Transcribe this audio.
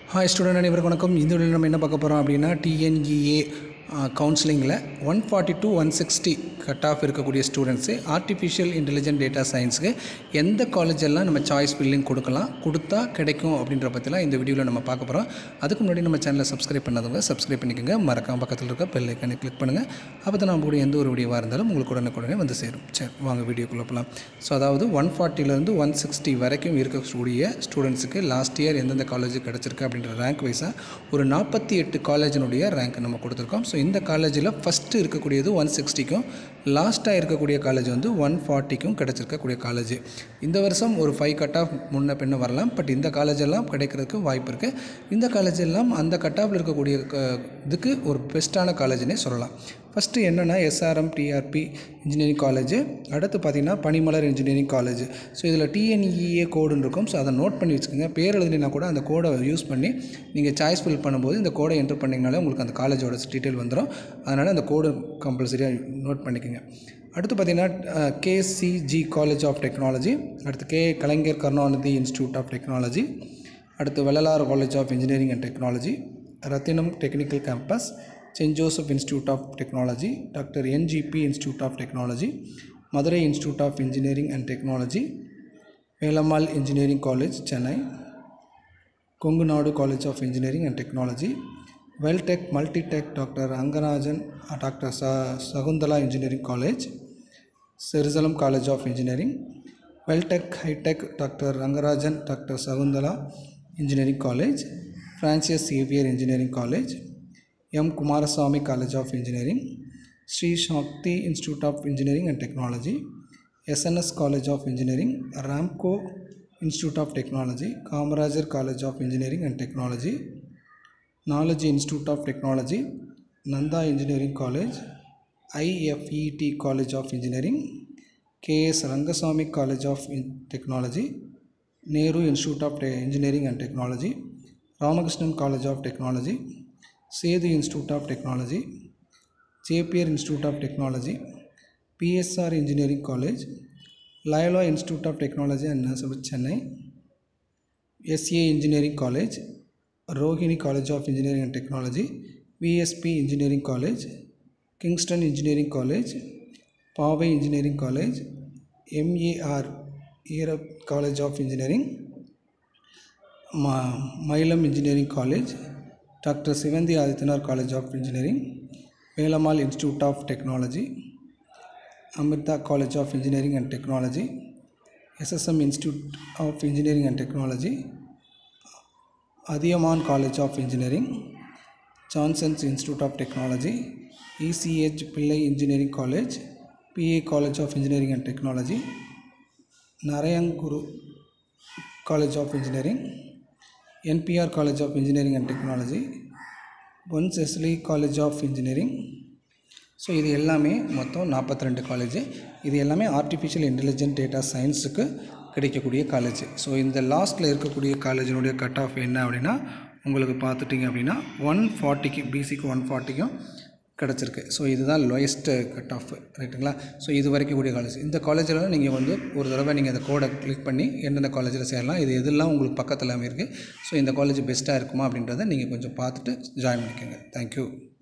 hi student அனைவருக்கும் வணக்கம் இந்த வீடியோவில் நம்ம என்ன பார்க்க போகிறோம் அப்படின்னா டிஎன்இஏ கவுன்சிலிங்கில் one forty two one sixty cut off இருக்கக்கூடிய ஸ்டூடெண்ட்ஸு ஆர்டிஃபிஷியல் இன்டெலிஜென்ட் டேட்டா சயின்ஸுக்கு எந்த காலேஜ் எல்லாம் நம்ம சாய்ஸ் ஃபில்லிங் கொடுக்கலாம் கொடுத்தா கிடைக்கும் அப்படின்ற பற்றிலாம் இந்த வீடியோவில் நம்ம பார்க்க போகிறோம் அதுக்கு முன்னாடி நம்ம சேனலை சப்ஸ்கிரைப் பண்ணாதவங்க சப்ஸ்கிரைப் பண்ணிக்கோங்க மறக்காம பக்கத்தில் இருக்க பெல் ஐக்கனை கிளிக் பண்ணுங்கள் அப்போ தான் நம்ம கூட எந்த ஒரு வீடியோவாக இருந்தாலும் உங்களுக்கு உடனுக்குடனே வந்து சேரும் சரி வாங்க வீடியோக்குள்ளே போகலாம் ஸோ அதாவது ஒன் ஃபார்ட்டிலேருந்து ஒன் சிக்ஸ்டி வரைக்கும் இருக்கக்கூடிய ஸ்டூடெண்ட்ஸுக்கு லாஸ்ட் இயர் எந்தெந்த காலேஜ் கிடச்சிருக்கு அப்படின்ற ரேங்க் வைஸாக ஒரு நாற்பத்தி எட்டு காலேஜினுடைய ரேங்க் நம்ம கொடுத்துருக்கோம் ஸோ இந்த காலேஜில் ஃபஸ்ட்டு இருக்கக்கூடியது ஒன் சிக்ஸ்டிக்கும் லாஸ்ட்டாக இருக்கக்கூடிய காலேஜ் வந்து ஒன் ஃபார்ட்டிக்கும் கிடச்சிருக்கக்கூடிய காலேஜ் இந்த வருஷம் ஒரு ஃபைவ் கட் ஆஃப் முன்ன பின்ன வரலாம் பட் இந்த காலேஜ் எல்லாம் கிடைக்கிறதுக்கு வாய்ப்பு இருக்குது இந்த காலேஜ் எல்லாம் அந்த கட் ஆஃபில் இருக்கக்கூடிய க- இதுக்கு ஒரு பெஸ்ட்டான காலேஜ்னே சொல்லலாம் ஃபஸ்ட்டு என்னென்னா எஸ்ஆர்எம் டிஆர்பி இன்ஜினியரிங் காலேஜ் அடுத்து பார்த்திங்கன்னா பனிமலர் இன்ஜினியரிங் காலேஜ் ஸோ இதில் டிஎன்இஏ கோடுன்னு இருக்கும் ஸோ அதை நோட் பண்ணி வச்சுக்கோங்க பேர் எழுதினா கூட அந்த கோடை யூஸ் பண்ணி நீங்கள் சாய்ஸ் ஃபில் பண்ணும்போது இந்த கோடை என்டர் பண்ணிங்கனாலே உங்களுக்கு அந்த காலேஜோட டீட்டெயில் வந்துடும் அதனால் அந்த கோடு கம்பல்சரியாக நோட் பண்ணிக்கோங்க அடுத்து பார்த்திங்கன்னா கேசிஜி காலேஜ் ஆஃப் டெக்னாலஜி அடுத்து K Kalaignar Karunanidhi institute of technology அடுத்து Vellalar college of engineering and technology Rathinam technical campus saint Joseph institute of technology doctor NGP institute of technology Madurai institute of engineering and technology Velammal engineering college Chennai Kongunadu college of engineering and technology Veltech multitech doctor Angarajan doctor ச Sakunthala engineering college Jerusalem college of engineering Veltech hitech doctor Rangarajan doctor Shakuntala engineering college Francis Xavier engineering college M Kumarasamy college of engineering Sri Sakthi institute of engineering and technology SNS college of engineering Ramco institute of technology Kamarajar college of engineering and technology knowledge institute of technology Nandha engineering college IFET college of engineering KS Rangasamy college of technology Nehru institute of engineering and technology Ramakrishnan college of technology Sethu institute of technology JPR institute of technology PSR engineering college Loyola institute of technology and nursery Chennai SA engineering college Rohini college of engineering and technology VSB engineering college Kingston engineering college Paavai engineering college MAR ஈரப் college of engineering ம Mailam engineering college doctor Sivanthi Adityanath college of engineering Velammal institute of technology Amrita college of engineering and technology SSM institute of engineering and technology Adhiyamaan college of engineering Jansons institute of technology ECH Pillai engineering college PA college of engineering and technology Narayanaguru college of engineering NPR college of engineering and technology Ponjesly college of engineering so இது எல்லாமே மொத்தம் 42 ரெண்டு college இது எல்லாமே artificial intelligent data சயின்ஸுக்கு கிடைக்கக்கூடிய college so இந்த லாஸ்ட்டில் இருக்கக்கூடிய காலேஜினுடைய கட் ஆஃப் என்ன அப்படின்னா உங்களுக்கு பார்த்துட்டிங்க அப்படின்னா ஒன் ஃபார்ட்டிக்கு பிசிக்கு ஒன் ஃபார்ட்டிக்கும் கிடச்சிருக்கு ஸோ இதுதான் லோயஸ்ட்டு கட் ஆஃப் ரைட்டுங்களா ஸோ இது வரைக்கும் கூடிய காலேஜ் இந்த காலேஜில் நீங்கள் வந்து ஒரு தடவை நீங்கள் அந்த கோடை கிளிக் பண்ணி எந்தெந்த காலேஜில் சேரலாம் இது எதெல்லாம் உங்களுக்கு பக்கத்தில் இருக்குது ஸோ இந்த காலேஜ் பெஸ்ட்டாக இருக்குமா அப்படின்றத நீங்கள் கொஞ்சம் பார்த்துட்டு ஜாயின் பண்ணிக்கோங்க தேங்க்யூ